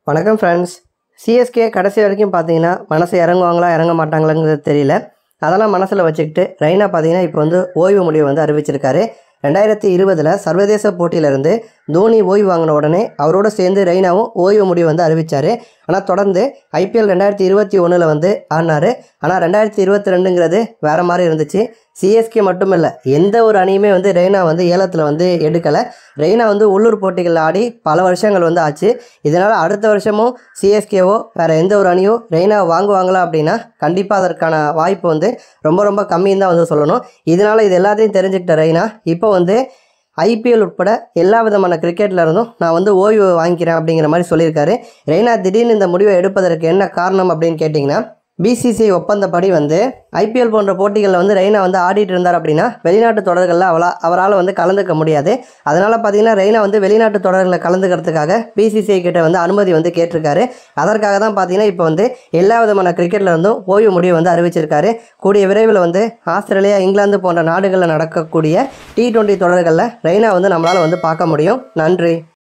வணக்கம் friends CSK கடைசி வரைக்கும் பார்த்தீங்கன்னா மனசு இறங்குவாங்களா இறங்க மாட்டாங்களாங்கிறது தெரியல அதெல்லாம் மனசில் வச்சுக்கிட்டு ரெய்னா பார்த்தீங்கன்னா இப்போ வந்து ஓய்வு முடிவு வந்து அறிவிச்சிருக்காரு ரெண்டாயிரத்தி இருபதில் சர்வதேச போட்டியிலிருந்து தோனி ஓய்வு வாங்கின உடனே அவரோட சேர்ந்து ரெய்னாவும் ஓய்வு முடிவு வந்து அறிவித்தார் ஆனால் தொடர்ந்து ஐபிஎல் ரெண்டாயிரத்தி இருபத்தி ஒன்றில் வந்து ஆடினார் ஆனால் ரெண்டாயிரத்தி இருபத்தி ரெண்டுங்கிறது வேறு மாதிரி இருந்துச்சு சிஎஸ்கே மட்டும் இல்லை எந்த ஒரு அணியுமே வந்து ரெய்னா வந்து ஏலத்தில் வந்து எடுக்கலை ரெய்னா வந்து உள்ளூர் போட்டிகளில் ஆடி பல வருஷங்கள் வந்து ஆச்சு இதனால் அடுத்த வருஷமும் சிஎஸ்கேவோ வேறு எந்த ஒரு அணியோ ரெய்னா வாங்குவாங்களா அப்படின்னா கண்டிப்பாக அதற்கான வாய்ப்பு வந்து ரொம்ப ரொம்ப கம்மின்னு தான் வந்து சொல்லணும் இதனால் இது எல்லாத்தையும் தெரிஞ்சுக்கிட்ட ரெய்னா இப்போ வந்து ஐபிஎல் உட்பட எல்லா விதமான கிரிக்கெட்டில் இருந்தும் நான் வந்து ஓய்வு வாங்கிக்கிறேன் அப்படிங்கிற மாதிரி சொல்லியிருக்காரு ரெய்னா திடீர்னு இந்த முடிவை எடுப்பதற்கு என்ன காரணம் அப்படின்னு கேட்டிங்கன்னா பிசிசிஐ ஒப்பந்தப்படி வந்து ஐபிஎல் போன்ற போட்டிகளில் வந்து ரெய்னா வந்து ஆடிட்டு இருந்தார் அப்படின்னா வெளிநாட்டு தொடர்களில் அவளா அவரால் வந்து கலந்துக்க முடியாது அதனால் பார்த்தீங்கன்னா ரெய்னா வந்து வெளிநாட்டு தொடர்களில் கலந்துக்கிறதுக்காக பிசிசிஐ கிட்ட வந்து அனுமதி வந்து கேட்டிருக்காரு அதற்காக தான் பார்த்தீங்கன்னா இப்போ வந்து எல்லா விதமான கிரிக்கெட்டில் இருந்தும் ஓய்வு முடிவு வந்து அறிவிச்சிருக்காரு கூடிய விரைவில் வந்து ஆஸ்திரேலியா இங்கிலாந்து போன்ற நாடுகளில் நடக்கக்கூடிய டி டுவெண்ட்டி தொடர்களில் ரெய்னா வந்து நம்மளால் வந்து பார்க்க முடியும் நன்றி